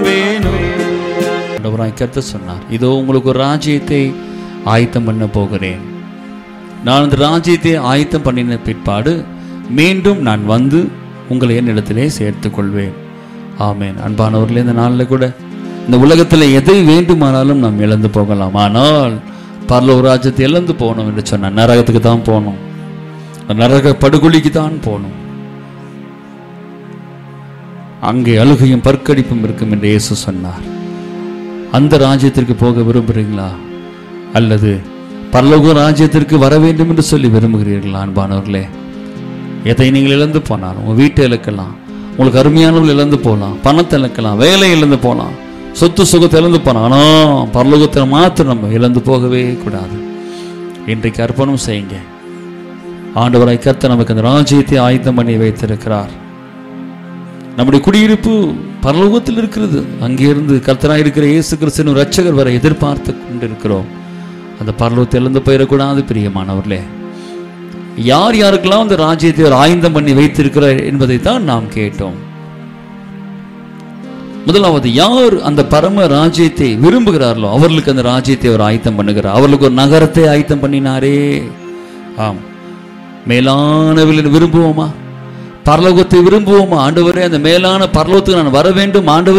காண்பேனோ ஆண்டவராய் கர்த்தர் சொன்னார் இதோ உங்களுக்கு ஒரு ராஜ்யத்தை ஆயத்தம் பண்ண போகிறேன் நான் அந்த ராஜ்யத்தை ஆயத்தம் பண்ணின பிற்பாடு மீண்டும் நான் வந்து உங்களை என்னிடத்திலே சேர்த்துக் கொள்வேன் ஆமேன் அன்பானவர்களே இந்த நாளில் கூட இந்த உலகத்தில் எதை வேண்டுமானாலும் நாம் இழந்து போகலாம் ஆனால் பரலோக ராஜ்யத்தை இழந்து போகணும் என்று சொன்ன நரகத்துக்கு தான் போகணும் நரக படுகொலிக்கு தான் போகணும் அங்கே அழுகையும் பற்கடிப்பும் இருக்கும் என்று இயேசு சொன்னார் அந்த ராஜ்யத்திற்கு போக விரும்புகிறீங்களா அல்லது பரலோக ராஜ்யத்திற்கு வர வேண்டும் என்று சொல்லி விரும்புகிறீர்களா அன்பானவர்களே எதை நீங்கள் இழந்து போனாலும் உங்கள் வீட்டை இழக்கலாம் உங்களுக்கு அருமையானவர்கள் இழந்து போகலாம் பணத்தை இழக்கலாம் வேலை இழந்து போகலாம் சொத்து சுகத்தை இழந்து போகலாம் ஆனால் பரலோகத்தில் மாத்திரம் நம்ம இழந்து போகவே கூடாது இன்றைக்கு அர்ப்பணம் செய்யுங்க ஆண்டவராய் கர்த்தர் நமக்கு அந்த ராஜ்யத்தை ஆயத்தம் பண்ணி வைத்திருக்கிறார் நம்முடைய குடியிருப்பு பரலோகத்தில் இருக்கிறது அங்கிருந்து கர்த்தராய் இருக்கிற இயேசு கிறிஸ்துவின் ரட்சகர் வரை எதிர்பார்த்து கொண்டிருக்கிறோம் அந்த பரலோகத்தை இழந்து போயிடக்கூடாது பிரியமானவர்களே யார் யாருக்கெல்லாம் அந்த ராஜ்யத்தை அவர் ஆயந்தம் பண்ணி வைத்திருக்கிறார் என்பதைத்தான் நாம் கேட்டோம் முதலாவது யார் அந்த பரம ராஜ்யத்தை விரும்புகிறார்களோ அவர்களுக்கு அந்த ராஜ்யத்தை அவர் ஆயத்தம் பண்ணுகிறார் அவர்களுக்கு ஒரு நகரத்தை ஆயத்தம் பண்ணினாரே ஆம் மேலானவர்களின் விரும்புவோமா பரலோகத்தை விரும்புவோமா ஆண்டவரே அந்த மேலான பரலோகத்துக்கு நான் வர வேண்டும் ஆண்டவரே